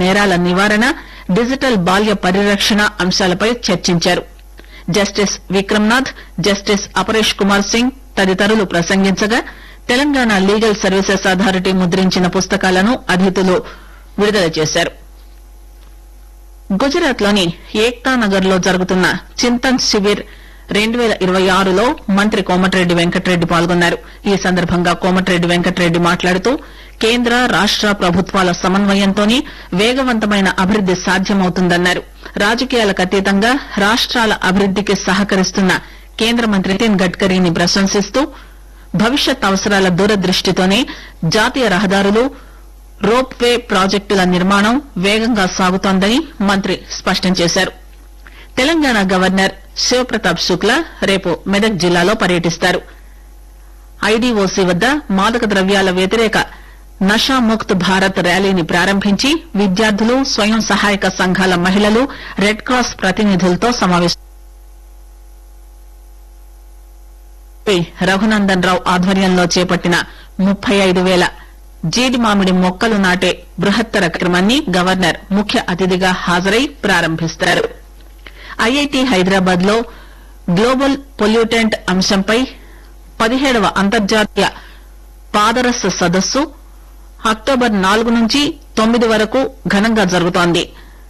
నేరాల నివారణ డిజిటల్ బాల్య పరిరక్షణ అంశాలపై చర్చించారు జస్టిస్ విక్రమ్నాథ్ జస్టిస్ అపరేష్ కుమార్ సింగ్ తదితరులు ప్రసంగించగా తెలంగాణ లీగల్ సర్వీసెస్ అథారిటీ ముద్రించిన పుస్తకాలను అతిథులు విడుదల చేశారు గుజరాత్ లోని ఏక్తా నగర్ లో జరుగుతున్న చింతన్ శిబిర్ రెండు పేల ఇరవై ఆరులో మంత్రి కోమటిరెడ్డి వెంకటరెడ్డి పాల్గొన్నారు ఈ సందర్భంగా కోమటిరెడ్డి వెంకటరెడ్డి మాట్లాడుతూ కేంద్ర రాష్ట ప్రభుత్వాల సమన్వయంతోనే వేగవంతమైన అభివృద్ది సాధ్యమవుతుందన్నారు రాజకీయాలకు అతీతంగా రాష్ట్రాల అభివృద్దికి సహకరిస్తున్న కేంద్ర మంత్రి నితిన్ గడ్కరీని ప్రశంసిస్తూ భవిష్యత్ అవసరాల దూరదృష్టితోనే జాతీయ రహదారులు రోప్ వే ప్రాజెక్టుల నిర్మాణం వేగంగా సాగుతోందని మంత్రి స్పష్టం చేశారు తెలంగాణ గవర్నర్ శివప్రతాప్ శుక్లా రేపు మెదక్ జిల్లాలో పర్యటిస్తారు ఐడీఓసీ వద్ద మాదక ద్రవ్యాల వ్యతిరేక నషాముక్త్ భారత్ ర్యాలీని ప్రారంభించి విద్యార్థులు స్వయం సహాయక సంఘాల మహిళలు రెడ్ క్రాస్ ప్రతినిధులతో సమావేశం రఘునందన్ రావు ఆధ్వర్యంలో చేపట్టిన ముప్పై ఐదు వేల జీడి మామిడి మొక్కలు నాటే బృహత్తర కార్యక్రమాన్ని గవర్నర్ ముఖ్య అతిథిగా హాజరై ప్రారంభిస్తారు ఐఐటి హైదరాబాద్ లో గ్లోబల్ పొల్యూటెంట్ అంశంపై పదిహేడవ అంతర్జాతీయ పాదరస సదస్సు అక్టోబర్ నాలుగు నుంచి తొమ్మిది వరకు ఘనంగా జరుగుతోంది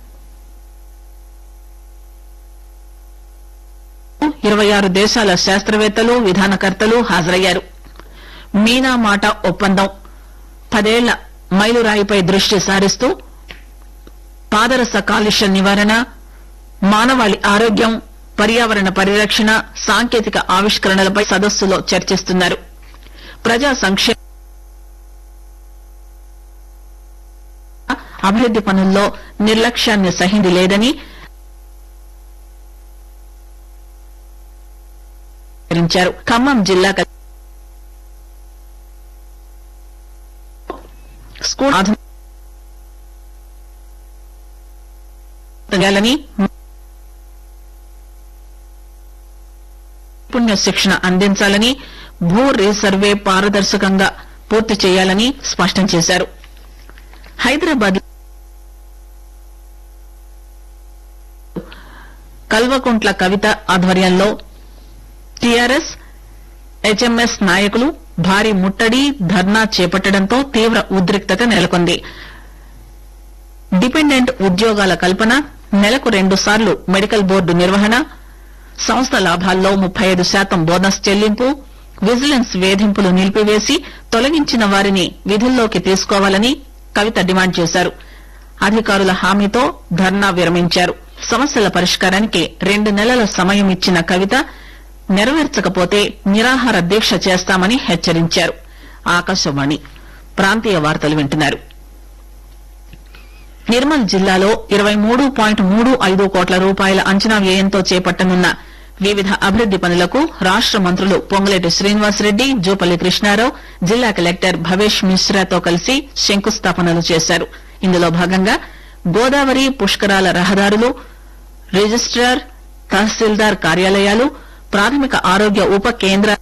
ఇరవై ఆరు దేశాల శాస్త్రవేత్తలు విధానకర్తలు హాజరయ్యారు మీనా మాట ఒప్పందం పదేళ్ల మైలురాయిపై దృష్టి సారిస్తూ పాదరస కాలుష్య నివారణ మానవాళి ఆరోగ్యం పర్యావరణ పరిరక్షణ సాంకేతిక ఆవిష్కరణలపై సదస్సులో చర్చిస్తున్నారు ప్రజా సంక్షేమ అభివృద్ది పనుల్లో నిర్లక్ష్యాన్ని సహింది లేదని వివరించారు ఖమ్మం జిల్లా కలెక్టర్ స్కూల్ ఆధునిక చేయాలని నైపుణ్య శిక్షణ అందించాలని భూ రీసర్వే పారదర్శకంగా పూర్తి చేయాలని స్పష్టం చేశారు హైదరాబాద్ కల్వకుంట్ల కవిత ఆధ్వర్యంలో టీఆర్ఎస్ హెచ్ఎంఎస్ నాయకులు భారీ ముట్టడి ధర్నా చేపట్టడంతో తీవ్ర ఉద్రిక్తత నెలకొంది డిపెండెంట్ ఉద్యోగాల కల్పన నెలకు రెండు సార్లు మెడికల్ బోర్డు నిర్వహణ సంస్థ లాభాల్లో ముప్పై ఐదు శాతం బోనస్ చెల్లింపు విజిలెన్స్ వేధింపులు నిలిపివేసి తొలగించిన వారిని విధుల్లోకి తీసుకోవాలని కవిత డిమాండ్ చేశారు అధికారుల హామీతో ధర్నా విరమించారు సమస్యల పరిష్కారానికి రెండు నెలల సమయం ఇచ్చిన కవిత నెరవేర్చకపోతే నిరాహార దీక్ష చేస్తామని హెచ్చరించారు ఆకాశవాణి ప్రాంతీయ వార్తలు వింటున్నారు నిర్మల్ జిల్లాలో ఇరవై మూడు పాయింట్ మూడు ఐదు కోట్ల రూపాయల అంచనా వ్యయంతో చేపట్టనున్న వివిధ అభివృద్ది పనులకు రాష్ట మంత్రులు పొంగులేటి శ్రీనివాసరెడ్డి జూపల్లి కృష్ణారావు జిల్లా కలెక్టర్ భవేష్ మిశ్రాతో కలిసి శంకుస్థాపనలు చేశారు ఇందులో భాగంగా గోదావరి పుష్కరాల రహదారులు రిజిస్టార్ తహసీల్దార్ కార్యాలయాలు ప్రాథమిక ఆరోగ్య ఉప కేంద్ర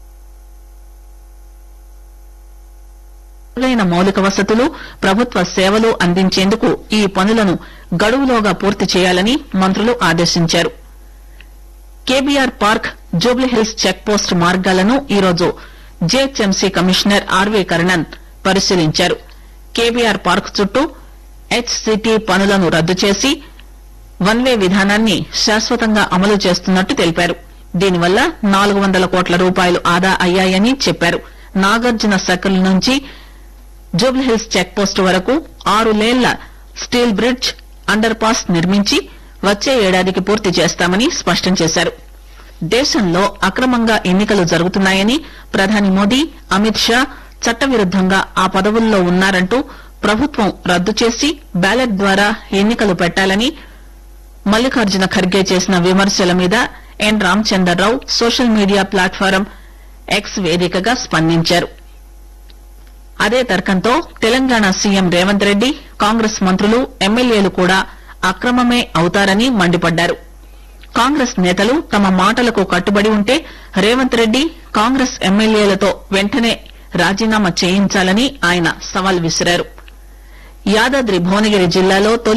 మెరుగైన మౌలిక వసతులు ప్రభుత్వ సేవలు అందించేందుకు ఈ పనులను గడువులోగా పూర్తి చేయాలని మంత్రులు ఆదేశించారు KBR park Jubilee Hills check post మార్గాలను ఈరోజు జీహెచ్ఎంసీ కమిషనర్ ఆర్వీ కర్ణన్ పరిశీలించారు కేబీఆర్ పార్క్ చుట్టూ హెచ్సిటీ పనులను రద్దు చేసి వన్ వే విధానాన్ని శాశ్వతంగా అమలు చేస్తున్నట్టు తెలిపారు దీనివల్ల నాలుగు వందల కోట్ల రూపాయలు ఆదా అయ్యాయని చెప్పారు నాగార్జున సర్కిల్ నుంచి జూబ్లీహిల్స్ చెక్ పోస్ట్ వరకు ఆరు లేన్ల స్టీల్ బ్రిడ్జ్ అండర్ పాస్ నిర్మించి వచ్చే ఏడాదికి పూర్తి చేస్తామని స్పష్టం చేశారు దేశంలో అక్రమంగా ఎన్నికలు జరుగుతున్నాయని ప్రధాని మోదీ అమిత్ షా చట్టవిరుద్దంగా ఆ పదవుల్లో ఉన్నారంటూ ప్రభుత్వం రద్దు చేసి బ్యాలెట్ ద్వారా ఎన్నికలు పెట్టాలని మల్లికార్జున ఖర్గే చేసిన విమర్శల మీద N Ramchander Rao social media platform X వేదికగా స్పందించారు అదే తర్కంతో తెలంగాణ సీఎం రేవంత్ రెడ్డి కాంగ్రెస్ మంత్రులు ఎమ్మెల్యేలు కూడా అక్రమమే అవుతారని మండిపడ్డారు కాంగ్రెస్ నేతలు తమ మాటలకు కట్టుబడి ఉంటే రేవంత్ రెడ్డి కాంగ్రెస్ ఎమ్మెల్యేలతో వెంటనే రాజీనామా చేయించాలని ఆయన సవాల్ విసిరారు యాదాద్రి భువనగిరి జిల్లాలో తొలి